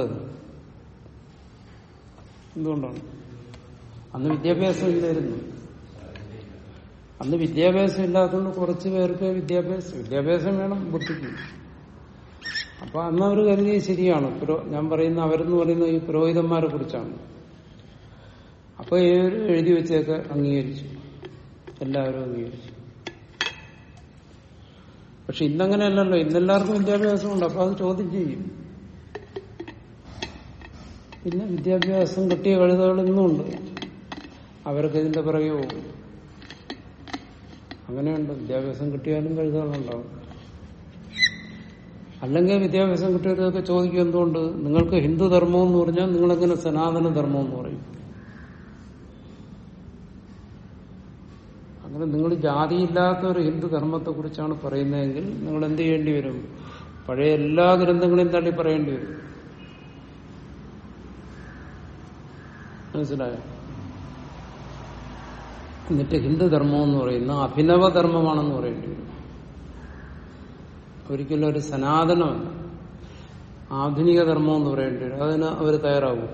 A: എന്തുകൊണ്ടാണ് അന്ന് വിദ്യാഭ്യാസം ഇല്ലായിരുന്നു അന്ന് വിദ്യാഭ്യാസം ഇല്ലാത്തതുകൊണ്ട് കുറച്ച് പേർക്ക് വിദ്യാഭ്യാസം വിദ്യാഭ്യാസം വേണം ബുദ്ധിക്ക് അപ്പൊ അന്ന് അവർ കരുതിയത് ശരിയാണ് പുരോ ഞാൻ പറയുന്ന അവരെന്ന് പറയുന്ന ഈ പുരോഹിതന്മാരെ കുറിച്ചാണ് അപ്പൊ ഇവര് എഴുതി വെച്ചൊക്കെ അംഗീകരിച്ചു എല്ലാവരും അംഗീകരിച്ചു പക്ഷെ ഇന്നങ്ങനെയല്ലല്ലോ ഇന്നെല്ലാവർക്കും വിദ്യാഭ്യാസമുണ്ട് അപ്പൊ അത് ചോദ്യം ചെയ്യും പിന്നെ വിദ്യാഭ്യാസം കിട്ടിയ കഴുതകൾ ഇന്നുമുണ്ട് അവർക്ക് ഇതിന്റെ പിറകെ പോകും അങ്ങനെയുണ്ട് വിദ്യാഭ്യാസം കിട്ടിയാലും കഴുതകളുണ്ടാവും അല്ലെങ്കിൽ വിദ്യാഭ്യാസം കിട്ടിയവരൊക്കെ ചോദിക്കും എന്തുകൊണ്ട് നിങ്ങൾക്ക് ഹിന്ദു ധർമ്മം എന്ന് പറഞ്ഞാൽ നിങ്ങളെങ്ങനെ സനാതന ധർമ്മം എന്ന് പറയും അങ്ങനെ നിങ്ങൾ ജാതിയില്ലാത്ത ഒരു ഹിന്ദു ധർമ്മത്തെ കുറിച്ചാണ് പറയുന്നതെങ്കിൽ നിങ്ങൾ എന്ത് ചെയ്യേണ്ടി വരും പഴയ എല്ലാ ഗ്രന്ഥങ്ങളെയും തള്ളി പറയേണ്ടി വരും മനസ്സിലായോ എന്നിട്ട് ഹിന്ദു ധർമ്മം എന്ന് പറയുന്ന അഭിനവ ധർമ്മമാണെന്ന് പറയേണ്ടി വരും ഒരിക്കലും ഒരു സനാതനമല്ല ആധുനിക ധർമ്മം എന്ന് പറയേണ്ടി വരും അതിന് അവർ തയ്യാറാവും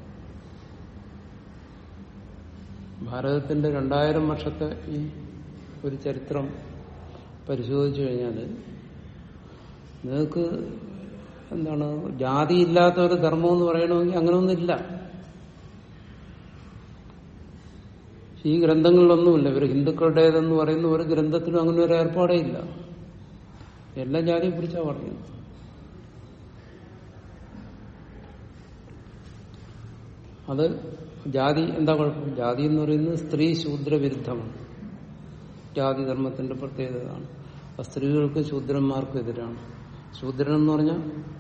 A: ഭാരതത്തിന്റെ രണ്ടായിരം വർഷത്തെ ഈ ഒരു ചരിത്രം പരിശോധിച്ചു കഴിഞ്ഞാൽ നിങ്ങൾക്ക് എന്താണ് ജാതിയില്ലാത്ത ഒരു ധർമ്മം എന്ന് പറയണമെങ്കിൽ അങ്ങനെയൊന്നുമില്ല ഈ ഗ്രന്ഥങ്ങളിലൊന്നുമില്ല ഇവർ ഹിന്ദുക്കളുടേതെന്ന് പറയുന്ന ഒരു ഗ്രന്ഥത്തിലും അങ്ങനെ ഒരു ഏർപ്പാടേ ഇല്ല എല്ലാ ജാതിയെ കുറിച്ചാണ് പറയുന്നത് അത് ജാതി എന്താ കുഴപ്പം ജാതി എന്ന് പറയുന്നത് സ്ത്രീ ശൂദ്ര വിരുദ്ധമാണ് ജാതി ധർമ്മത്തിന്റെ പ്രത്യേകതയാണ് അത് സ്ത്രീകൾക്ക് ശൂദ്രന്മാർക്കും എതിരാണ് ശൂദ്രൻ എന്ന് പറഞ്ഞാൽ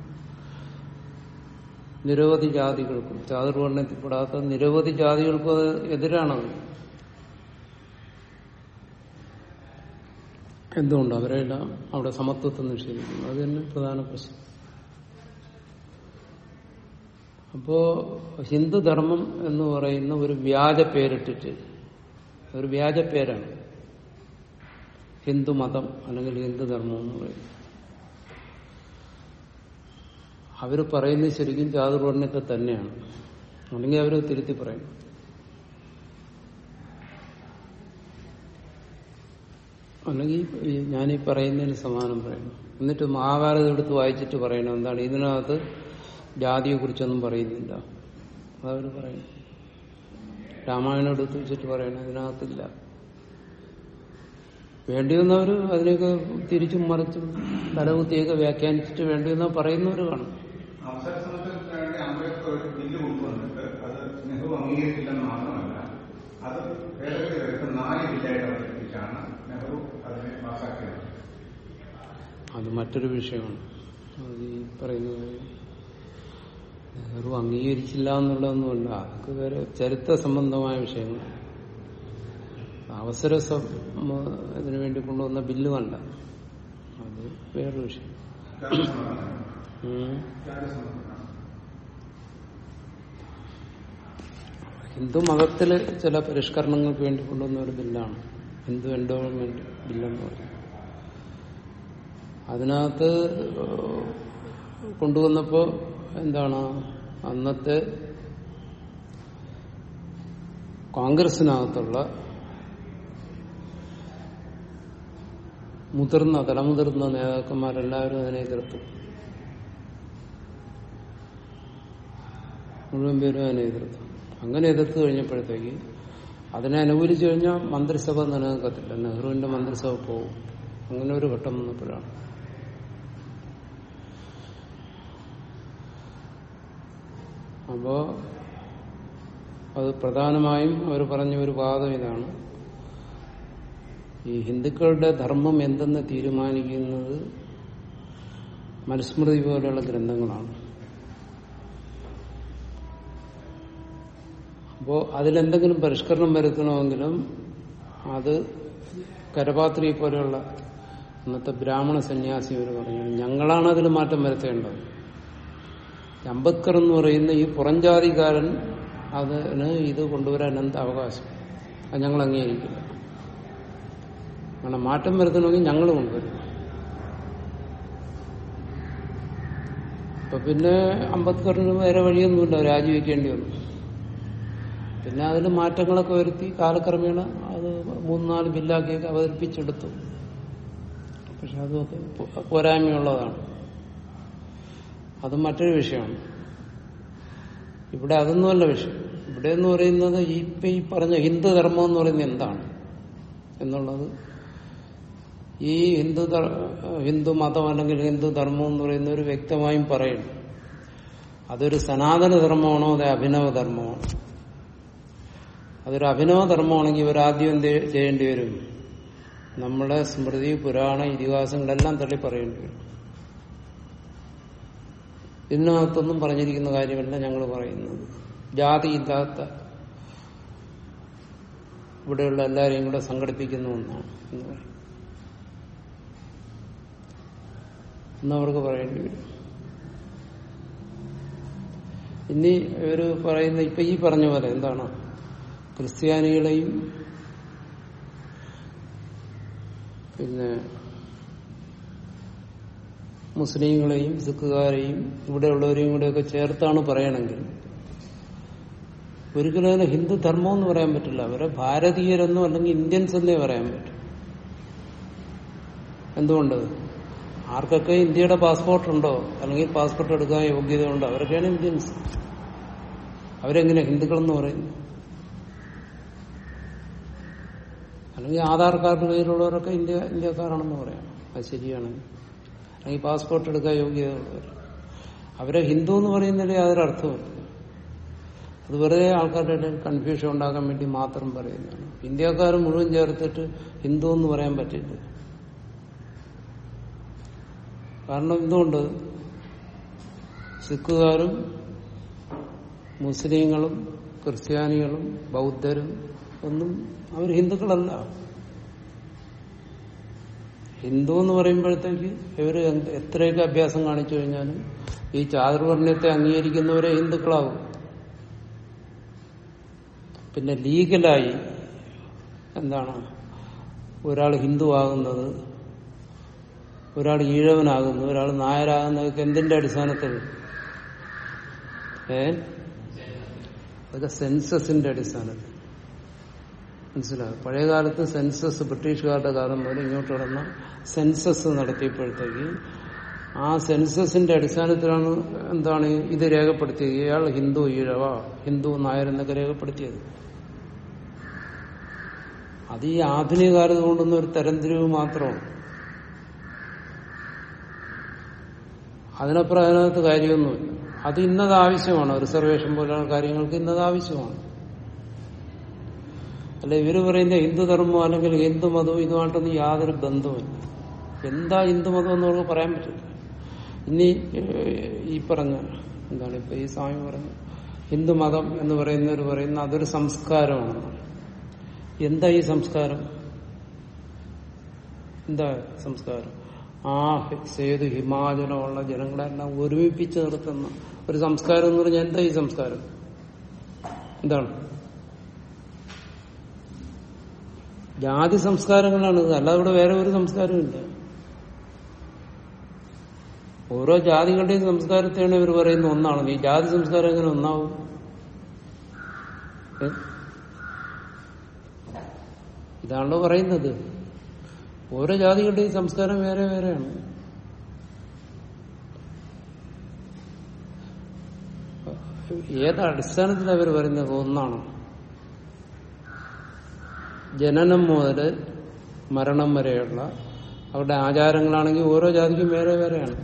A: നിരവധി ജാതികൾക്കും ചാതുർവർണ്ണത്തിൽപ്പെടാത്ത നിരവധി ജാതികൾക്കും അത് എതിരാണത് എന്തുകൊണ്ട് അവരെല്ലാം അവിടെ സമത്വത്തെ നിഷേധിക്കുന്നു അത് തന്നെ പ്രധാന പ്രശ്നം അപ്പോ ഹിന്ദുധർമ്മം എന്ന് പറയുന്ന ഒരു വ്യാജ പേരിട്ടിട്ട് ഒരു വ്യാജ പേരാണ് ഹിന്ദുമതം അല്ലെങ്കിൽ ഹിന്ദുധർമ്മം എന്ന് പറയുന്നത് അവർ പറയുന്നത് ശരിക്കും ചാതുർവർണ്ണത്തെ തന്നെയാണ് അല്ലെങ്കിൽ അവർ തിരുത്തി പറയും അല്ലെങ്കിൽ ഈ ഞാനീ പറയുന്നതിന് സമാനം പറയണം എന്നിട്ട് മഹാഭാരതം എടുത്ത് വായിച്ചിട്ട് പറയണം എന്താണ് ഇതിനകത്ത് ജാതിയെ കുറിച്ചൊന്നും പറയുന്നില്ല അതവർ പറയണം രാമായണം എടുത്ത് വെച്ചിട്ട് പറയണം ഇതിനകത്തില്ല വേണ്ടി വന്നവർ അതിനെയൊക്കെ തിരിച്ചും മറിച്ചും തലകുത്തിയൊക്കെ വ്യാഖ്യാനിച്ചിട്ട് വേണ്ടി വന്നാൽ പറയുന്നവർ കാണും
B: അവസര സമയത്തിന് വേണ്ടി അംബേദ്കർ ഒരു ബില്ല് കൊണ്ടുവന്നിട്ട് അത് നെഹ്റു അംഗീകരിച്ചില്ലെന്ന് മാത്രമല്ല അത് ഭേദഗതി വരുത്തി നാല് ബില്ലായിട്ട് അവതരിപ്പിച്ചാണ് നെഹ്റു അതിനെ പാസാക്കിയത്
A: അത് മറ്റൊരു വിഷയമാണ് അത് ഈ പറയുന്നത് നെഹ്റു അംഗീകരിച്ചില്ല എന്നുള്ളതൊന്നുമല്ല അതൊക്കെ വേറെ ചരിത്ര സംബന്ധമായ വിഷയങ്ങൾ അവസര സം- ഇതിനു വേണ്ടി കൊണ്ടുവന്ന ബില്ലുമല്ല അത് വേറൊരു വിഷയം
B: ജാതിസമ്മതമാണ്.
A: ഉം.
B: ജാതിസമ്മതമാണ്.
A: ഹിന്ദു മതത്തില് ചില പരിഷ്കരണങ്ങൾക്ക് വേണ്ടി കൊണ്ടുവന്ന ഒരു ബില്ലാണ് ഹിന്ദു എൻഡോമെന്റ് ബില്ലെന്ന് പറയും അതിനകത്ത് കൊണ്ടുവന്നപ്പോ എന്താണ് അന്നത്തെ കോൺഗ്രസിനകത്തുള്ള മുതിർന്ന തലമുതിർന്ന നേതാക്കന്മാരെല്ലാവരും അതിനെ എതിർത്തു മുഴുവൻ പേരും അതിനെ എതിർത്തു അങ്ങനെ എതിർത്ത് കഴിഞ്ഞപ്പോഴത്തേക്ക് അതിനെ അനുകൂലിച്ചു കഴിഞ്ഞാൽ മന്ത്രിസഭ നിലനിൽക്കത്തില്ല നെഹ്റുവിന്റെ മന്ത്രിസഭ പോകും അങ്ങനെ ഒരു ഘട്ടം വന്നപ്പോഴാണ് അപ്പോ അത് പ്രധാനമായും അവർ പറഞ്ഞ ഒരു വാദം ഇതാണ് ഈ ഹിന്ദുക്കളുടെ ധർമ്മം എന്തെന്ന് തീരുമാനിക്കുന്നത് മനുസ്മൃതി പോലെയുള്ള ഗ്രന്ഥങ്ങളാണ് അപ്പോ അതിലെന്തെങ്കിലും പരിഷ്കരണം വരുത്തണമെങ്കിലും അത് കരപാത്രി പോലെയുള്ള അന്നത്തെ ബ്രാഹ്മണ സന്യാസി അവർ പറഞ്ഞു ഞങ്ങളാണ് അതിൽ മാറ്റം വരുത്തേണ്ടത് അംബേദ്കർ എന്ന് പറയുന്ന ഈ പുറംജാതിക്കാരൻ അതിന് ഇത് കൊണ്ടുവരാൻ എന്ത് അവകാശം അത് ഞങ്ങൾ അംഗീകരിക്കില്ല അങ്ങനെ മാറ്റം വരുത്തണമെങ്കിൽ ഞങ്ങൾ കൊണ്ടുവരും അപ്പൊ പിന്നെ അംബേദ്കറിന് വേറെ വഴിയൊന്നുമില്ല രാജിവെക്കേണ്ടി വന്നു പിന്നെ അതിൽ മാറ്റങ്ങളൊക്കെ വരുത്തി കാലക്രമേണ അത് മൂന്നാല് ബില്ലാക്കിയൊക്കെ അവതരിപ്പിച്ചെടുത്തു പക്ഷെ അതൊക്കെ പോ- പോരായ്മയുള്ളതാണ് അത് മറ്റൊരു വിഷയമാണ് ഇവിടെ അതൊന്നുമല്ല വിഷയം ഇവിടെ എന്ന് പറയുന്നത് ഈ ഇപ്പൊ ഈ പറഞ്ഞ ഹിന്ദു ധർമ്മം എന്ന് പറയുന്നത് എന്താണ് എന്നുള്ളത് ഈ ഹിന്ദു ധർ- ഹിന്ദു മതം അല്ലെങ്കിൽ ഹിന്ദു ധർമ്മം എന്ന് പറയുന്ന ഒരു വ്യക്തമായും പറയണം അതൊരു സനാതന ധർമ്മമാണോ അതോ അഭിനവ ധർമ്മമാണോ അതൊരു അഭിനവ ധർമ്മമാണെങ്കിൽ ഇവരാദ്യം എന്ത് ചെയ്യേണ്ടി വരും നമ്മുടെ സ്മൃതി പുരാണ ഇതിഹാസങ്ങളെല്ലാം തള്ളി പറയേണ്ടി വരും ഇതിനകത്തൊന്നും പറഞ്ഞിരിക്കുന്ന കാര്യമല്ല ഞങ്ങൾ പറയുന്നത് ജാതി ഇല്ലാത്ത ഇവിടെയുള്ള എല്ലാവരെയും കൂടെ സംഘടിപ്പിക്കുന്ന ഒന്നാണ് എന്ന് പറയും എന്നവർക്ക് പറയേണ്ടി വരും ഇനി ഇവര് പറയുന്ന ഇപ്പൊ ഈ പറഞ്ഞ പോലെ എന്താണ് ക്രിസ്ത്യാനികളെയും പിന്നെ മുസ്ലിങ്ങളെയും സിഖുകാരെയും ഇവിടെയുള്ളവരെയും കൂടെയൊക്കെ ചേർത്താണ് പറയണമെങ്കിൽ ഒരിക്കലും അതിനെ ഹിന്ദു ധർമ്മം എന്ന് പറയാൻ പറ്റില്ല അവരെ ഭാരതീയരെന്നോ അല്ലെങ്കിൽ ഇന്ത്യൻസ് എന്നേ പറയാൻ പറ്റും എന്തുകൊണ്ട് ആർക്കൊക്കെ ഇന്ത്യയുടെ പാസ്പോർട്ട് ഉണ്ടോ അല്ലെങ്കിൽ പാസ്പോർട്ട് എടുക്കാൻ യോഗ്യത ഉണ്ടോ അവരൊക്കെയാണ് ഇന്ത്യൻസ് അവരെങ്ങനെ ഹിന്ദുക്കളെന്ന് പറയുന്നു അല്ലെങ്കിൽ ആധാർ കാർഡ് കയ്യിലുള്ളവരൊക്കെ ഇന്ത്യ ഇന്ത്യക്കാരാണെന്ന് പറയാം അത് ശരിയാണ് അല്ലെങ്കിൽ പാസ്പോർട്ട് എടുക്കാൻ യോഗ്യതയുള്ളവർ അവരെ ഹിന്ദു എന്ന് പറയുന്നതിൽ യാതൊരു അർത്ഥമില്ല അത് വെറുതെ ആൾക്കാരുടെ ഇടയിൽ കൺഫ്യൂഷൻ ഉണ്ടാക്കാൻ വേണ്ടി മാത്രം പറയുന്നതാണ് ഇന്ത്യക്കാർ മുഴുവൻ ചേർത്തിട്ട് ഹിന്ദു എന്ന് പറയാൻ പറ്റില്ല കാരണം എന്തുകൊണ്ട് സിഖുകാരും മുസ്ലിങ്ങളും ക്രിസ്ത്യാനികളും ബൗദ്ധരും ഒന്നും അവർ ഹിന്ദുക്കളല്ല ഹിന്ദു എന്ന് പറയുമ്പോഴത്തേക്ക് ഇവർ എത്രയൊക്കെ അഭ്യാസം കാണിച്ചു കഴിഞ്ഞാലും ഈ ചാതുർവർണ്ണയത്തെ അംഗീകരിക്കുന്നവരെ ഹിന്ദുക്കളാവും പിന്നെ ലീഗലായി എന്താണ് ഒരാൾ ഹിന്ദു ആകുന്നത് ഒരാൾ ഈഴവനാകുന്നു ഒരാൾ നായരാകുന്നതൊക്കെ എന്തിന്റെ അടിസ്ഥാനത്തിൽ ഏ അതൊക്കെ സെൻസസിന്റെ അടിസ്ഥാനത്തിൽ മനസ്സിലാകും പഴയ കാലത്ത് സെൻസസ് ബ്രിട്ടീഷുകാരുടെ കാലം മുതൽ ഇങ്ങോട്ട് കടന്ന സെൻസസ് നടത്തിയപ്പോഴത്തേക്ക് ആ സെൻസസിന്റെ അടിസ്ഥാനത്തിലാണ് എന്താണ് ഇത് രേഖപ്പെടുത്തിയത് ഇയാൾ ഹിന്ദു ഈഴവ ഹിന്ദു നായർ എന്നൊക്കെ രേഖപ്പെടുത്തിയത് അത് ഈ ആധുനിക കാലത്ത് കൊണ്ടുവന്ന ഒരു തരംതിരിവ് മാത്രമാണ് അതിനപ്പുറം അതിനകത്ത് കാര്യമൊന്നുമില്ല അത് ഇന്നത് ആവശ്യമാണ് റിസർവേഷൻ പോലെയുള്ള കാര്യങ്ങൾക്ക് ഇന്നത് ആവശ്യമാണ് അല്ല ഇവര് പറയുന്ന ഹിന്ദു ധർമ്മം അല്ലെങ്കിൽ ഹിന്ദു മതവും ഇതുമായിട്ടൊന്നും യാതൊരു ബന്ധവുമില്ല എന്താ ഹിന്ദു മതം എന്ന് നമുക്ക് പറയാൻ പറ്റില്ല ഇനി ഏഹ്, ഈ പറഞ്ഞ എന്താണ് ഇപ്പൊ ഈ സ്വാമി പറഞ്ഞു ഹിന്ദു മതം എന്ന് പറയുന്നവർ പറയുന്ന അതൊരു സംസ്കാരമാണ് എന്താ ഈ സംസ്കാരം എന്താ സംസ്കാരം ആ സേതു ഹിമാചലമുള്ള ജനങ്ങളെല്ലാം ഒരുമിപ്പിച്ച് നിർത്തുന്ന ഒരു സംസ്കാരം എന്ന് പറഞ്ഞാൽ എന്താ ഈ സംസ്കാരം എന്താണ് ജാതി സംസ്കാരങ്ങളാണ് ഇത് അല്ലാതെ ഇവിടെ വേറെ ഒരു സംസ്കാരമില്ല ഓരോ ജാതികളുടെയും സംസ്കാരത്തെയാണ് ഇവർ പറയുന്ന ഒന്നാണ് ഈ ജാതി സംസ്കാരം എങ്ങനെ ഒന്നാവും ഏ? ഇതാണല്ലോ പറയുന്നത് ഓരോ ജാതികളുടെയും സംസ്കാരം വേറെ വേറെയാണ് ഏത് അടിസ്ഥാനത്തിൽ അവർ പറയുന്നത് ഒന്നാണ് ജനനം മുതൽ മരണം വരെയുള്ള അവരുടെ ആചാരങ്ങളാണെങ്കിൽ ഓരോ ജാതിക്കും വേറെ വേറെയാണ്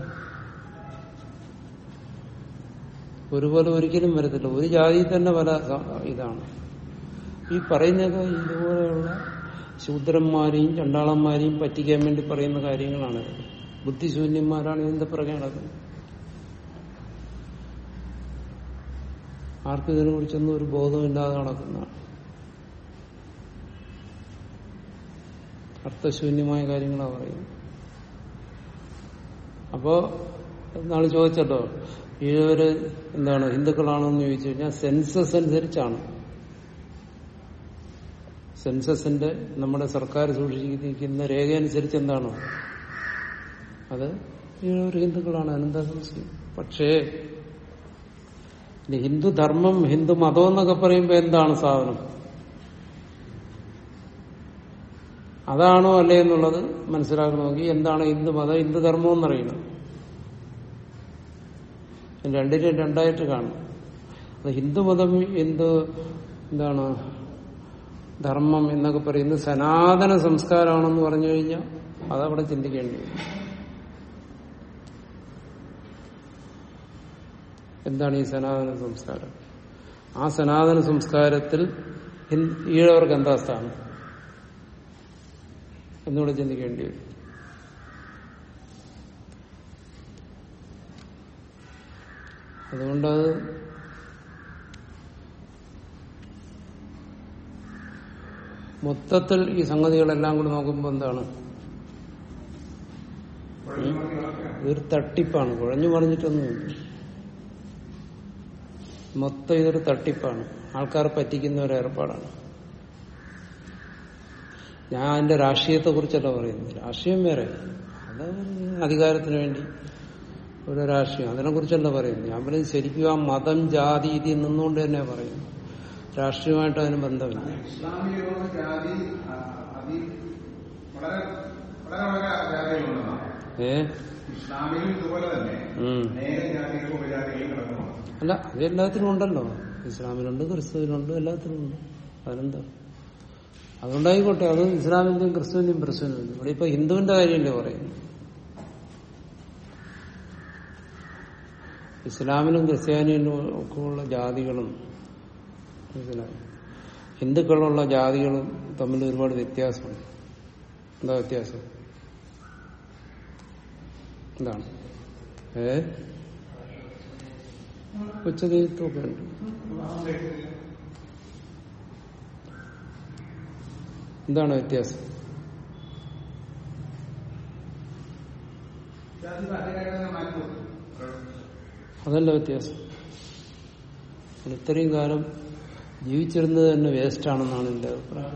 A: ഒരുപോലെ ഒരിക്കലും വരത്തില്ല ഒരു ജാതിയിൽ തന്നെ പല സ- ഇതാണ് ഈ പറയുന്നതൊക്കെ ഇതുപോലെയുള്ള ശൂദ്രന്മാരെയും ചണ്ടാളന്മാരെയും പറ്റിക്കാൻ വേണ്ടി പറയുന്ന കാര്യങ്ങളാണ് ബുദ്ധിശൂന്യന്മാരാണ് ഇതിന്റെ പുറകെ നടക്കുന്നത് ആർക്കും ഇതിനെ കുറിച്ചൊന്നും ഒരു ബോധമില്ലാതെ നടക്കുന്നതാണ് അർത്ഥശൂന്യമായ കാര്യങ്ങളാണ് പറയുന്നത് അപ്പോ നാളെ ചോദിച്ചല്ലോ ഈഴവര് എന്താണ് ഹിന്ദുക്കളാണോ എന്ന് ചോദിച്ചു കഴിഞ്ഞാൽ സെൻസസ് അനുസരിച്ചാണ് സെൻസസിന്റെ നമ്മുടെ സർക്കാർ സൂക്ഷിച്ചിരിക്കുന്ന രേഖ അനുസരിച്ച് എന്താണോ അത് ഈഴവർ ഹിന്ദുക്കളാണ് അനന്ത സംശയം പക്ഷേ ഇനി ഹിന്ദു ധർമ്മം ഹിന്ദു മതം എന്നൊക്കെ പറയുമ്പോൾ എന്താണ് സാധനം അതാണോ അല്ലേ എന്നുള്ളത് മനസ്സിലാക്കണമെങ്കിൽ എന്താണ് ഹിന്ദു മതം ഹിന്ദു ധർമ്മം എന്നറിയണം രണ്ടിനും രണ്ടായിട്ട് കാണും അത് ഹിന്ദുമതം എന്ത് എന്താണ് ധർമ്മം എന്നൊക്കെ പറയുന്നത് സനാതന സംസ്കാരമാണെന്ന് പറഞ്ഞു കഴിഞ്ഞാൽ അതവിടെ ചിന്തിക്കേണ്ടി വരും എന്താണ് ഈ സനാതന സംസ്കാരം ആ സനാതന സംസ്കാരത്തിൽ ഹിന്ദ- ഈഴവർക്ക് എന്താ സ്ഥാനം എന്നുകൂടെ ചിന്തിക്കേണ്ടി വരും അതുകൊണ്ടത് മൊത്തത്തിൽ ഈ സംഗതികളെല്ലാം കൂടി നോക്കുമ്പോൾ എന്താണ് ഇതൊരു തട്ടിപ്പാണ് കുഴഞ്ഞു പറഞ്ഞിട്ടൊന്നുമില്ല മൊത്തം ഇതൊരു തട്ടിപ്പാണ് ആൾക്കാരെ പറ്റിക്കുന്ന ഒരു ഏർപ്പാടാണ് ഞാൻ അതിന്റെ രാഷ്ട്രീയത്തെ കുറിച്ചല്ല പറയുന്നത് രാഷ്ട്രീയം വേറെ അത് അധികാരത്തിന് വേണ്ടി ഒരു രാഷ്ട്രീയം അതിനെ കുറിച്ചല്ല പറയുന്നത് ഞാൻ പറയുന്നത് ശരിക്കും ആ മതം ജാതി ഇതിൽ നിന്നുകൊണ്ട് തന്നെ പറയുന്നു രാഷ്ട്രീയമായിട്ട് അതിന് ബന്ധമില്ല
B: ഇസ്ലാമിക ജാതി ആ, അതി വളരെ വളരെ വളരെ ജാതികളുണ്ടെന്നാണ്
A: ഏ
B: ഇസ്ലാമിലും ഇതുപോലെ തന്നെ
A: ഉം.
B: അനേക ജാതികളും ഉപജാതികളും കിടക്കുന്നു
A: അല്ല അത് എല്ലാത്തിനും ഉണ്ടല്ലോ ഇസ്ലാമിലുണ്ട് ക്രിസ്തുവിനുണ്ട് എല്ലാത്തിനും ഉണ്ട് അതിനെന്താ അതുകൊണ്ടായിക്കോട്ടെ അത് ഇസ്ലാമിന്റെയും ക്രിസ്തുവിന്റെയും പ്രശ്നമില്ല ഇവിടെ ഇപ്പൊ ഹിന്ദുവിന്റെ കാര്യമല്ലേ പറയുന്നു ഇസ്ലാമിലും ക്രിസ്ത്യാനിയിലും ഒക്കെ ഉള്ള ജാതികളും മനസ്സിലായോ? ഹിന്ദുക്കളുള്ള ജാതികളും തമ്മിൽ ഒരുപാട് വ്യത്യാസമുണ്ട് എന്താ വ്യത്യാസം എന്താണ് ഏ ഉച്ചനീത്വമൊക്കെ ഉണ്ട് എന്താണ് വ്യത്യാസം
B: ജാതി ഭരണഘടന മാറ്റി
A: അതല്ല വ്യത്യാസം നമ്മൾ ഇത്രയും കാലം ജീവിച്ചിരുന്നത് തന്നെ വേസ്റ്റാണെന്നാണ് എന്റെ അഭിപ്രായം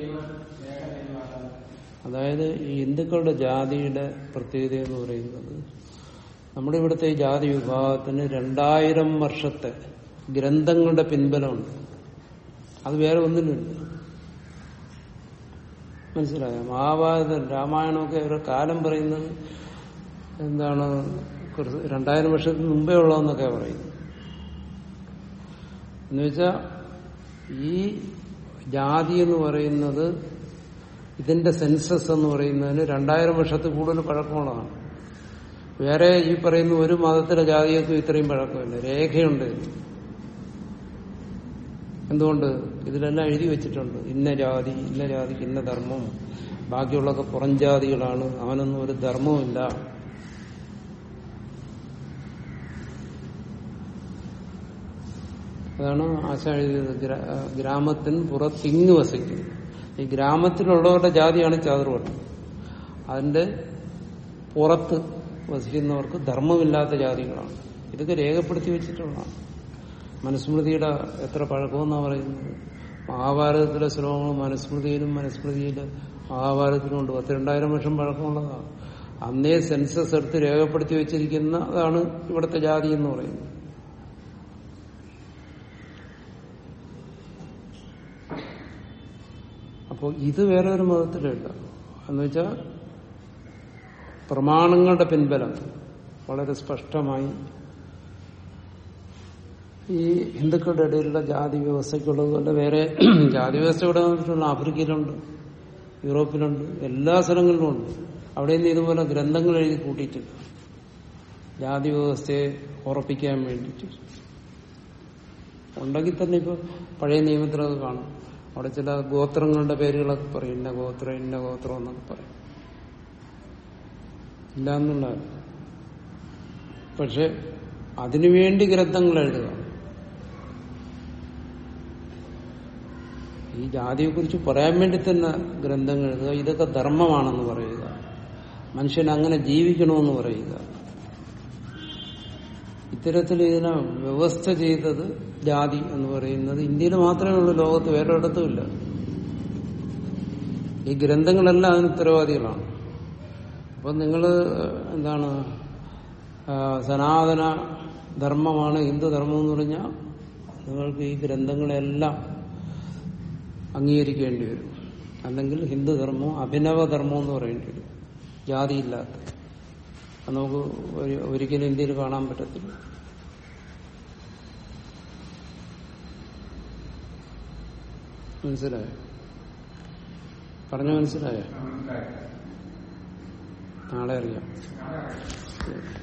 A: അതായത് ഈ ഹിന്ദുക്കളുടെ ജാതിയുടെ പ്രത്യേകത എന്ന് പറയുന്നത് നമ്മുടെ ഇവിടുത്തെ ഈ ജാതി വിഭാഗത്തിന് രണ്ടായിരം വർഷത്തെ ഗ്രന്ഥങ്ങളുടെ പിൻബലമുണ്ട് അത് വേറെ ഒന്നിനുമില്ല മനസ്സിലായോ മഹാഭാരതം രാമായണമൊക്കെ ഒരു കാലം പറയുന്നത് എന്താണ് കുറച്ച് രണ്ടായിരം വർഷത്തിന് മുമ്പേ ഉള്ളതെന്നൊക്കെ പറയുന്നു എന്നുവെച്ചാൽ ഈ ജാതി എന്ന് പറയുന്നത് ഇതിന്റെ സെൻസസ് എന്ന് പറയുന്നതിന് രണ്ടായിരം വർഷത്തിൽ കൂടുതൽ പഴക്കമുള്ളതാണ് വേറെ ഈ പറയുന്ന ഒരു മതത്തിലെ ജാതിയൊക്കെ ഇത്രയും പഴക്കമില്ല രേഖയുണ്ട് ഇതിന്. എന്തുകൊണ്ട് ഇതിലെല്ലാം എഴുതി വെച്ചിട്ടുണ്ട് ഇന്ന ജാതി ഇന്ന ജാതിക്ക് ഇന്ന ധർമ്മം ബാക്കിയുള്ളതൊക്കെ പുറം ജാതികളാണ് അവനൊന്നും ഒരു ധർമ്മവുമില്ല അതാണ് ആശ എഴുതിയത് ഗ്രാ- ഗ്രാമത്തിന് പുറത്തിങ്ങ് വസിക്കുന്നു ഈ ഗ്രാമത്തിലുള്ളവരുടെ ജാതിയാണ് ചാതുർവർണ്ണം അതിന്റെ പുറത്ത് വസിക്കുന്നവർക്ക് ധർമ്മമില്ലാത്ത ജാതികളാണ് ഇതൊക്കെ രേഖപ്പെടുത്തി വെച്ചിട്ടുള്ളതാണ് മനുസ്മൃതിയുടെ എത്ര പഴക്കമെന്നാ പറയുന്നത് മഹാഭാരതത്തിലെ ശ്ലോകങ്ങൾ മനുസ്മൃതിയിലും മനുസ്മൃതിയില് മഹാഭാരതത്തിലും ഉണ്ട് പത്തിരണ്ടായിരം വർഷം പഴക്കമുള്ളതാണ് അന്നേ സെൻസസ് എടുത്ത് രേഖപ്പെടുത്തി വെച്ചിരിക്കുന്നതാണ് ഇവിടുത്തെ ജാതി എന്ന് പറയുന്നത് അപ്പോൾ ഇത് വേറെ ഒരു മതത്തിലില്ല എന്ന് വെച്ചാൽ പ്രമാണങ്ങളുടെ പിൻബലം വളരെ സ്പഷ്ടമായി ഈ ഹിന്ദുക്കളുടെ ഇടയിലുള്ള ജാതി വ്യവസ്ഥയ്ക്കുള്ളതുപോലെ വേറെ ജാതി വ്യവസ്ഥ ഇവിടെ വന്നിട്ടുള്ള ആഫ്രിക്കയിലുണ്ട് യൂറോപ്പിലുണ്ട് എല്ലാ സ്ഥലങ്ങളിലും ഉണ്ട് അവിടെയൊന്നും ഇതുപോലെ ഗ്രന്ഥങ്ങൾ എഴുതി കൂട്ടിയിട്ടില്ല ജാതി വ്യവസ്ഥയെ ഉറപ്പിക്കാൻ വേണ്ടിയിട്ട് ഉണ്ടെങ്കിൽ തന്നെ ഇപ്പൊ പഴയ നിയമത്തിലൊക്കെ കാണും അവിടെ ചില ഗോത്രങ്ങളുടെ പേരുകളൊക്കെ പറയും ഇന്ന ഗോത്രം ഇന്ന ഗോത്രം എന്നൊക്കെ പറയും ഇല്ല എന്നുള്ള പക്ഷെ അതിനുവേണ്ടി ഗ്രന്ഥങ്ങൾ എഴുതുക ഈ ജാതിയെ കുറിച്ച് പറയാൻ വേണ്ടി തന്നെ ഗ്രന്ഥങ്ങൾ എഴുതുക ഇതൊക്കെ ധർമ്മമാണെന്ന് പറയുക മനുഷ്യൻ അങ്ങനെ ജീവിക്കണമെന്ന് പറയുക ഇത്തരത്തിൽ ഇതിനെ വ്യവസ്ഥ ചെയ്തത് ജാതി എന്ന് പറയുന്നത് ഇന്ത്യയിൽ മാത്രമേ ഉള്ളൂ ലോകത്ത് വേറെ ഇടത്തുമില്ല ഈ ഗ്രന്ഥങ്ങളെല്ലാം അതിന് ഉത്തരവാദികളാണ് അപ്പൊ നിങ്ങൾ എന്താണ് ആ, സനാതന ധർമ്മമാണ് ഹിന്ദു ധർമ്മം എന്ന് പറഞ്ഞാൽ നിങ്ങൾക്ക് ഈ ഗ്രന്ഥങ്ങളെല്ലാം അംഗീകരിക്കേണ്ടി വരും അല്ലെങ്കിൽ ഹിന്ദുധർമ്മം അഭിനവധർമ്മം എന്ന് പറയേണ്ടി വരും ജാതിയില്ലാത്ത അത് നമുക്ക് ഒരു- ഒരിക്കലും ഇന്ത്യയിൽ കാണാൻ പറ്റത്തില്ല മനസ്സിലായോ പറഞ്ഞു മനസ്സിലായോ
B: മനസ്സിലായി
A: നാളെ അറിയാം
B: നാളെ അറിയാം.
A: ശരി